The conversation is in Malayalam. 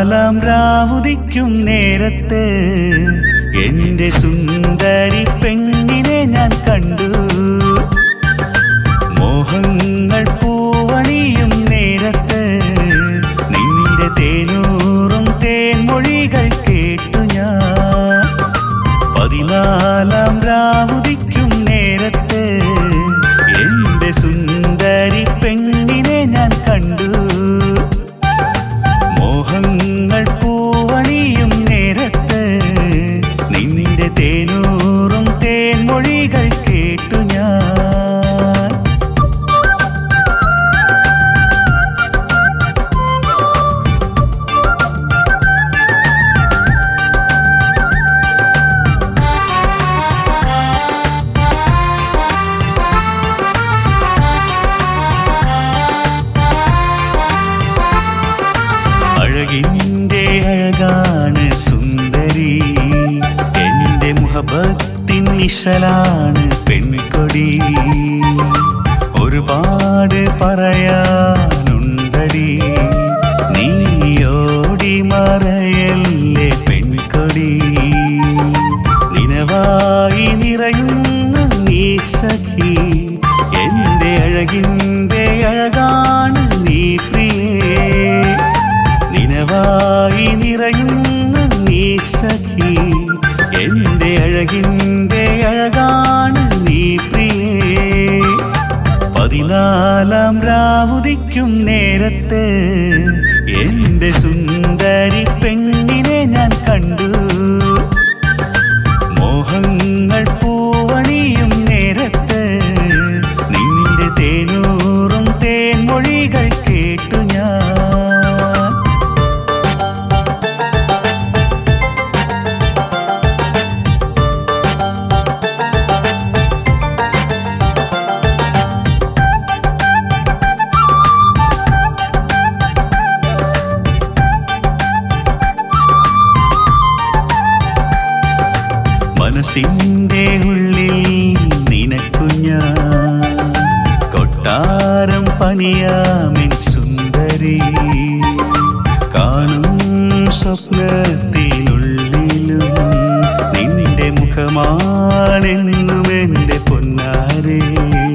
പതിനാലാം രാവുദിക്കും നേരത്ത് എന്റെ സുന്ദരി പെണ്ണിനെ ഞാൻ കണ്ടു മോഹങ്ങൾ പൂവണിയും നേരത്ത് നിന്റെ തേനൂറും തേൻമൊഴികൾ കേട്ടു ഞാൻ പതിനാലാം രാവുദിക്കും നേരത്ത് എന്റെ സുന്ദരി പെണ്ണിനെ ഞാൻ കണ്ടു മോഹങ്ങൾ പൂവണിയും നേരത്ത് നിന്റെ തേനൂറും തേൻമൊഴികൾ കേട്ടു ഞാൻ അഴകിൻ്റെ അഴകാണ് സുന്ദരി എന്റെ മുഹബത്തിൻ നിശലാണ് പെൺകൊടി ഒരുപാട് പറയാനുണ്ടടി നീയോടി മറയല്ലേ പെൺകൊടി നിനവായി നിറയുന്നു നീ സഖി എന്റെ അഴകിൻ്റെ അഴകാണ് നീ പ്രിയേ നിനവായി നിറയുന്നു നീ സഖി എന്റെ അഴകിൻ്റെ അഴകാണ് നീ പ്രിയേ പതിനാലാം രാവുദിക്കും നേരത്ത് എന്റെ സുന്ദരി പെണ്ണിനെ ഞാൻ കണ്ടു മോഹങ്ങൾ പൂവണിയും നേരത്ത് നിന്റെ തേനൂറും തേൻമൊഴികൾ കേട്ടു ഞാൻ മനസ്സിന്റെ ഉള്ളിൽ നിനക്കു ഞാൻ കൊട്ടാരം പണിയാമിൻ സുന്ദരി കാണും സ്വപ്നത്തിനുള്ളിലും നിന്റെ മുഖമാണെന്നും എന്റെ പൊന്നാരേ